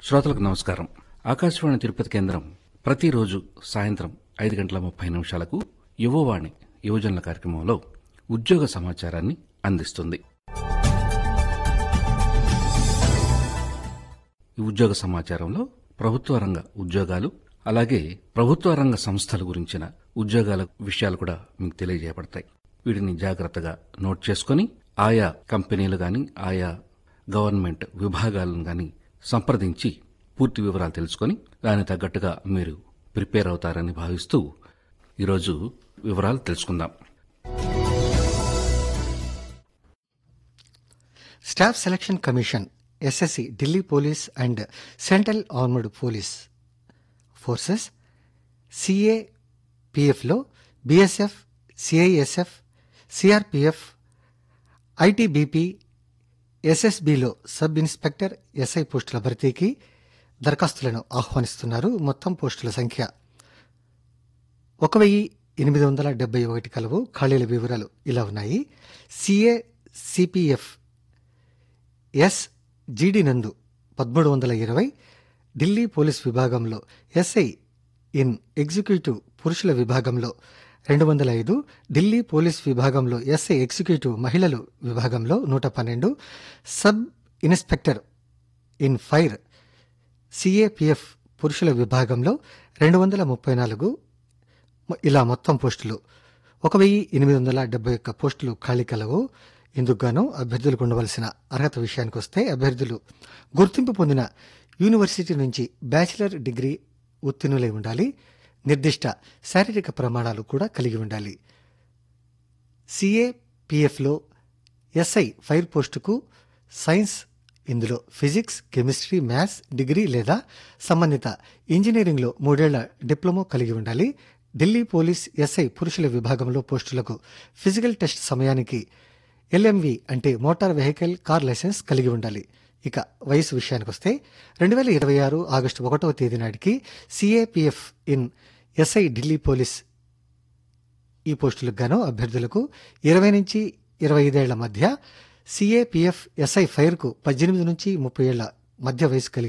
శ్రోతలకు నమస్కారం ఆకాశవాణి తిరుపతి కేంద్రం ప్రతిరోజు సాయంత్రం ఐదు గంటల ముప్పై నిమిషాలకు యువవాణి యువజనుల కార్యక్రమంలో ఉద్యోగ సమాచారాన్ని అందిస్తుంది ఈ ఉద్యోగ సమాచారంలో ప్రభుత్వ రంగ ఉద్యోగాలు అలాగే ప్రభుత్వ రంగ సంస్థల గురించిన ఉద్యోగాల విషయాలు కూడా మీకు తెలియజేయబడతాయి వీటిని జాగ్రత్తగా నోట్ చేసుకొని ఆయా కంపెనీలు గాని ఆయా గవర్నమెంట్ విభాగాలను గాని సంప్రదించి పూర్తి వివరాలు తెలుసుకొని దానికి తగ్గట్టుగా మీరు ప్రిపేర్ అవుతారని భావిస్తూ ఈరోజు వివరాలు తెలుసుకుందాం staff selection commission SSC Delhi police and central armoured police forces CA పిఎఫ్లో బీఎస్ఎఫ్ సిఐఎస్ఎఫ్ సిఆర్పిఎఫ్ ఐటీబీపీ ఎస్ఎస్బిలో సబ్ ఇన్స్పెక్టర్ ఎస్ఐ పోస్టుల భర్తీకి దరఖాస్తులను ఆహ్వానిస్తున్నారు మొత్తం పోస్టుల సంఖ్య ఒక వెయ్యి ఎనిమిది వందల డెబ్బై ఒకటి కలవు ఖాళీల వివరాలు ఇలా ఉన్నాయి సిఏ సిపిఎఫ్ ఎస్ జీడి నందు పదమూడు వందల ఇరవై ఢిల్లీ పోలీస్ విభాగంలో ఎస్ఐ ఇన్ ఎగ్జిక్యూటివ్ పురుషుల విభాగంలో రెండు వందల ఐదు ఢిల్లీ పోలీస్ విభాగంలో ఎస్ఐ ఎగ్జిక్యూటివ్ మహిళలు విభాగంలో నూట పన్నెండు sub inspector in fire CAPF పురుషుల విభాగంలో రెండు వందల ముప్పై నాలుగు ఇలా మొత్తం పోస్టులు ఒక వెయ్యి ఎనిమిది వందల డెబ్బై ఒక్క పోస్టులు ఖాళీ కలవు ఇందుకు గాను అభ్యర్థులకు ఉండవలసిన అర్హత విషయానికి వస్తే అభ్యర్థులు గుర్తింపు పొందిన యూనివర్సిటీ నుంచి బ్యాచిలర్ డిగ్రీ ఉత్తీర్ణులై ఉండాలి నిర్దిష్ట శారీరక ప్రమాణాలు కూడా కలిగి ఉండాలి సిఏపిఎఫ్లో ఎస్ఐ ఫైర్ పోస్టుకు సైన్స్ ఇందులో ఫిజిక్స్ కెమిస్ట్రీ మ్యాథ్స్ డిగ్రీ లేదా సంబంధిత ఇంజనీరింగ్లో మూడేళ్ల డిప్లొమా కలిగి ఉండాలి ఢిల్లీ పోలీస్ ఎస్ఐ పురుషుల విభాగంలో పోస్టులకు ఫిజికల్ టెస్ట్ సమయానికి ఎల్ఎంవి అంటే మోటార్ వెహికల్ కార్ లైసెన్స్ కలిగి ఉండాలి ఇక వయసు విషయానికి వస్తే రెండు వేల ఇరవై ఆరు ఆగస్టు ఒకటవ తేదీ నాటికి CAPF in SI Delhi police ఈ పోస్టులకు గాను అభ్యర్థులకు ఇరవై నుంచి ఇరవై ఐదేళ్ల మధ్య సిఏపిఎఫ్ ఎస్ఐ ఫైర్కు పద్దెనిమిది నుంచి ముప్పై ఏళ్ల మధ్య వయసు కలిగి